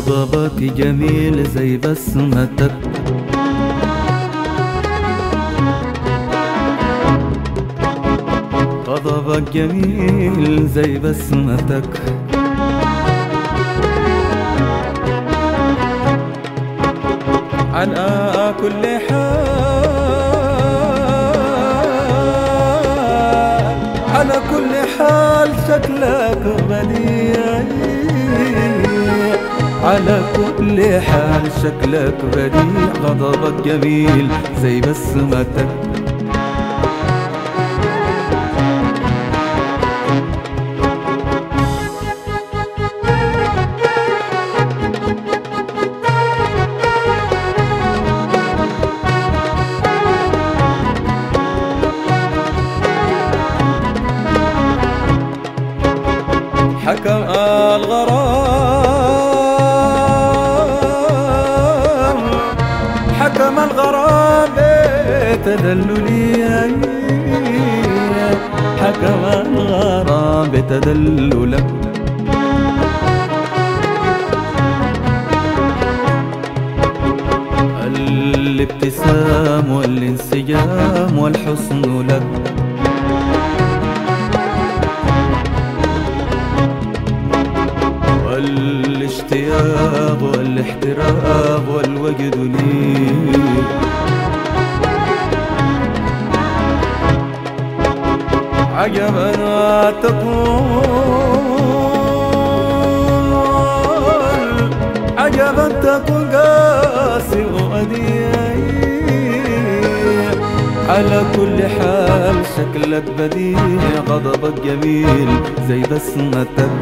غضبك جميل زي بسمتك غضبك جميل زي بسمتك على كل حال على كل حال شكلك بديع على كل حال شكلك بديع غضبك جميل زي بسمتك حكم الغرام حكم الغرام بتدللي حكم الغرام بتدللك الابتسام والانسجام والحسن لك والاشتياق والاحتراب والوجد لي عجبا تقول عجبا تكون قاسي وأديع على كل حال شكلك بديع غضبك جميل زي بسمتك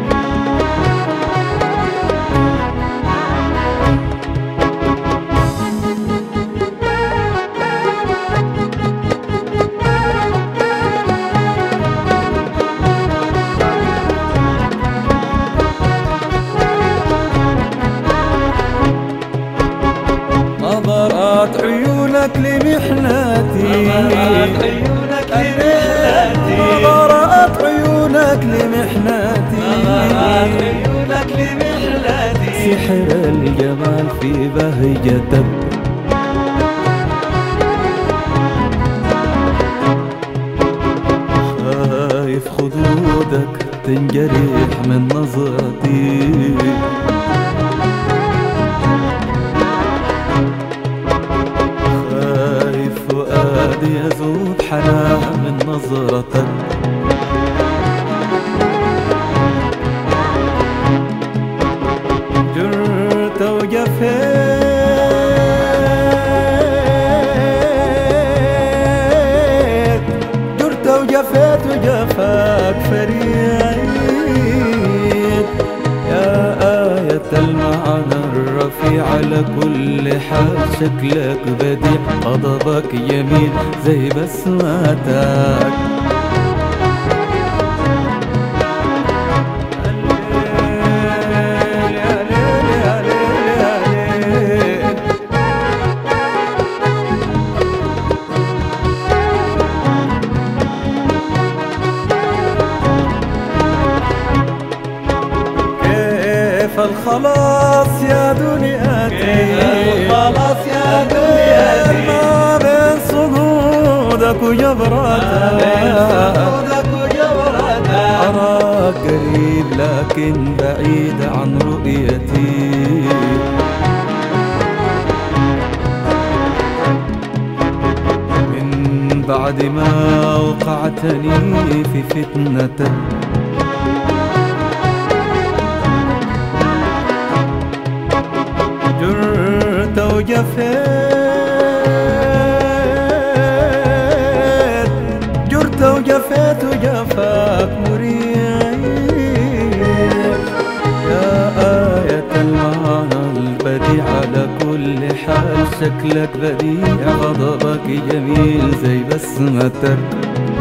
نظرات عيونك لمحنتي نظرات عيونك لمحنتي نظرات عيونك لمحنتي نظرات عيونك لمحنتي سحر الجمال في بهجتك خايف خدودك تنجرح من نظرتي خايف فؤادي يذوب حنان من نظرتك جرت وجفيت جرت وجفيت وجفاك فريد يا آية المعنى الرفيع على كل حال شكلك بديع غضبك يمين زي بسمتك كيف الخلاص يا دنياتي كيف الخلاص يا دنياتي؟ ما بين صعودك وجبرتك صعودك وجبرتك أراك قريب لكن بعيد عن رؤيتي من بعد ما وقعتني في فتنتك جرت وجفيت جرت وجفيت وجفاك مريح يا آية المعنى البديع على كل حال شكلك بديع غضبك جميل زي بسمتك